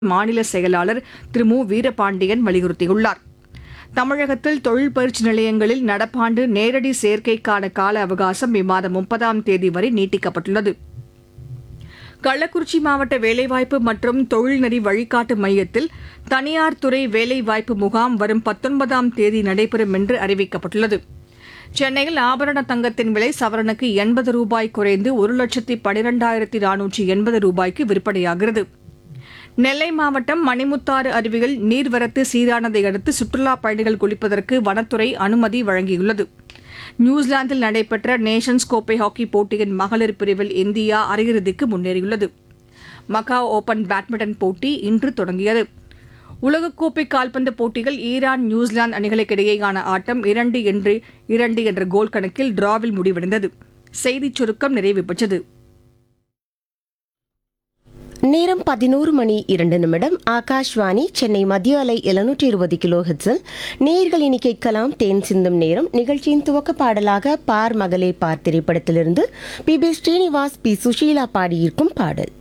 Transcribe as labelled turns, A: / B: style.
A: மாநில செயலாளர் திரு மு வீரபாண்டியன் வலியுறுத்தியுள்ளார் தமிழகத்தில் தொழில் பயிற்சி நிலையங்களில் நடப்பாண்டு நேரடி சேர்க்கைக்கான கால அவகாசம் இம்மாதம் முப்பதாம் தேதி வரை நீட்டிக்கப்பட்டுள்ளது கள்ளக்குறிச்சி மாவட்ட வேலைவாய்ப்பு மற்றும் தொழில்நெறி வழிகாட்டு மையத்தில் தனியார் துறை வேலைவாய்ப்பு முகாம் வரும் பத்தொன்பதாம் தேதி நடைபெறும் என்று அறிவிக்கப்பட்டுள்ளது சென்னையில் ஆபரண தங்கத்தின் விலை சவரனுக்கு எண்பது ரூபாய் குறைந்து ஒரு லட்சத்தி பனிரெண்டாயிரத்தி நானூற்றி எண்பது ரூபாய்க்கு விற்பனையாகிறது நெல்லை மாவட்டம் மணிமுத்தாறு அருவியில் நீர்வரத்து சீரானதை அடுத்து சுற்றுலாப் பயணிகள் குளிப்பதற்கு வனத்துறை அனுமதி வழங்கியுள்ளது நியூசிலாந்தில் நடைபெற்ற நேஷன்ஸ் கோப்பை ஹாக்கி போட்டியின் மகளிர் பிரிவில் இந்தியா அரையிறுதிக்கு முன்னேறியுள்ளது மகாவ் ஓபன் பேட்மிண்டன் போட்டி இன்று தொடங்கியது உலகக்கோப்பை கால்பந்து போட்டிகள் ஈரான் நியூசிலாந்து அணிகளுக்கிடையேயான ஆட்டம் இரண்டு என்று இரண்டு என்ற கோல் கணக்கில் டிராவில் முடிவடைந்தது செய்திச் சுருக்கம் நிறைவு பெற்றது
B: நேரம் பதினோரு மணி இரண்டு நிமிடம் ஆகாஷ்வாணி சென்னை மத்திய அலை எழுநூற்றி இருபது கிலோ ஹெட்ஸில் நேர்கள் இனி கேட்கலாம் தேன் சிந்தும் நேரம் நிகழ்ச்சியின் துவக்க பாடலாக பார் மகளே பார் திரைப்படத்திலிருந்து P B Srinivas P Susheela பாடியிருக்கும் பாடல்